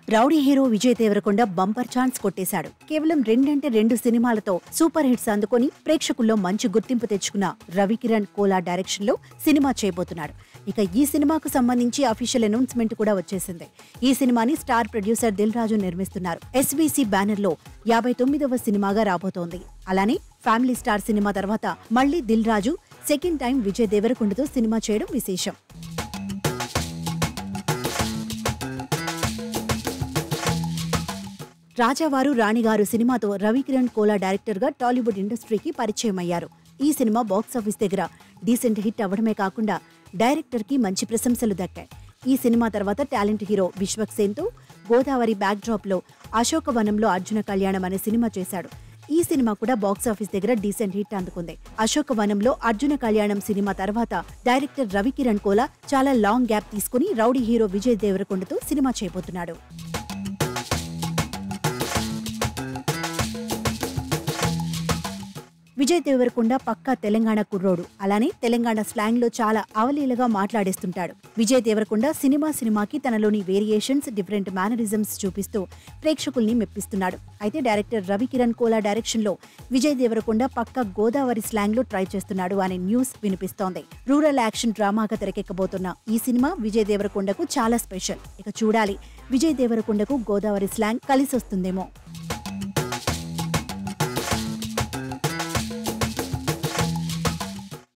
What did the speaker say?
rowdy hero Vijay Devarakonda bumper chance కొట్టేశాడు కేవలం రెండంటే రెండు సినిమాలతో సూపర్ హిట్స్ అందుకొని ప్రేక్షకుల్లో మంచి గుర్తింపు తెచ్చుకున్న రవికిరణ్ కోలా డైరెక్షన్ లో సినిమా చేయబోతున్నాడు ఇక ఈ సినిమాకు సంబంధించి అఫీషియల్ అనౌన్స్మెంట్ కూడా వచ్చేసింది ఈ సినిమాని స్టార్ ప్రొడ్యూసర్ దిల్ రాజు నిర్మిస్తున్నారు ఎస్వీసీ బ్యానర్ లో యాభై తొమ్మిదవ సినిమాగా రాబోతోంది అలానే ఫ్యామిలీ స్టార్ సినిమా తర్వాత మళ్లీ దిల్ రాజు సెకండ్ టైం విజయ్ దేవరకొండతో సినిమా చేయడం విశేషం రాజావారు రాణిగారు సినిమాతో రవికిరణ్ కోలా డైరెక్టర్ గా టాలీవుడ్ ఇండస్ట్రీకి పరిచయం అయ్యారు ఈ సినిమా బాక్సాఫీస్ దగ్గర డీసెంట్ హిట్ అవ్వడమే కాకుండా డైరెక్టర్ కి మంచి ప్రశంసలు దక్కాయి ఈ సినిమా తర్వాత టాలెంట్ హీరో విశ్వక్ సేన్ తో గోదావరి బ్యాక్ డ్రాప్ లో అశోకవనంలో అర్జున కళ్యాణం అనే సినిమా చేశాడు ఈ సినిమా కూడా బాక్సాఫీస్ దగ్గర డీసెంట్ హిట్ అందుకుంది అశోకవనంలో అర్జున కళ్యాణం సినిమా తర్వాత డైరెక్టర్ రవికిరణ్ కోలా చాలా లాంగ్ గ్యాప్ తీసుకుని రౌడీ హీరో విజయ్ దేవరకొండతో సినిమా చేయబోతున్నాడు విజయ్ దేవరకొండ పక్కా తెలంగాణ కుర్రోడు అలానే తెలంగాణ స్లాంగ్ లో చాలా అవలీలగా మాట్లాడేస్తుంటాడు విజయ్ దేవరకొండ సినిమా సినిమాకి తనలోని వేరియేషన్స్ డిఫరెంట్ మేనరిజమ్స్ చూపిస్తూ ప్రేక్షకుల్ని మెప్పిస్తున్నాడు అయితే డైరెక్టర్ రవికిరణ్ కోలా డైరెక్షన్ లో విజయ్ దేవరకొండ పక్క గోదావరి స్లాంగ్ లో ట్రై చేస్తున్నాడు అనే న్యూస్ వినిపిస్తోంది రూరల్ యాక్షన్ డ్రామాగా తెరకెక్కబోతున్న ఈ సినిమా విజయ్ దేవరకొండకు చాలా స్పెషల్ ఇక చూడాలి విజయ్ దేవరకొండకు గోదావరి స్లాంగ్ కలిసొస్తుందేమో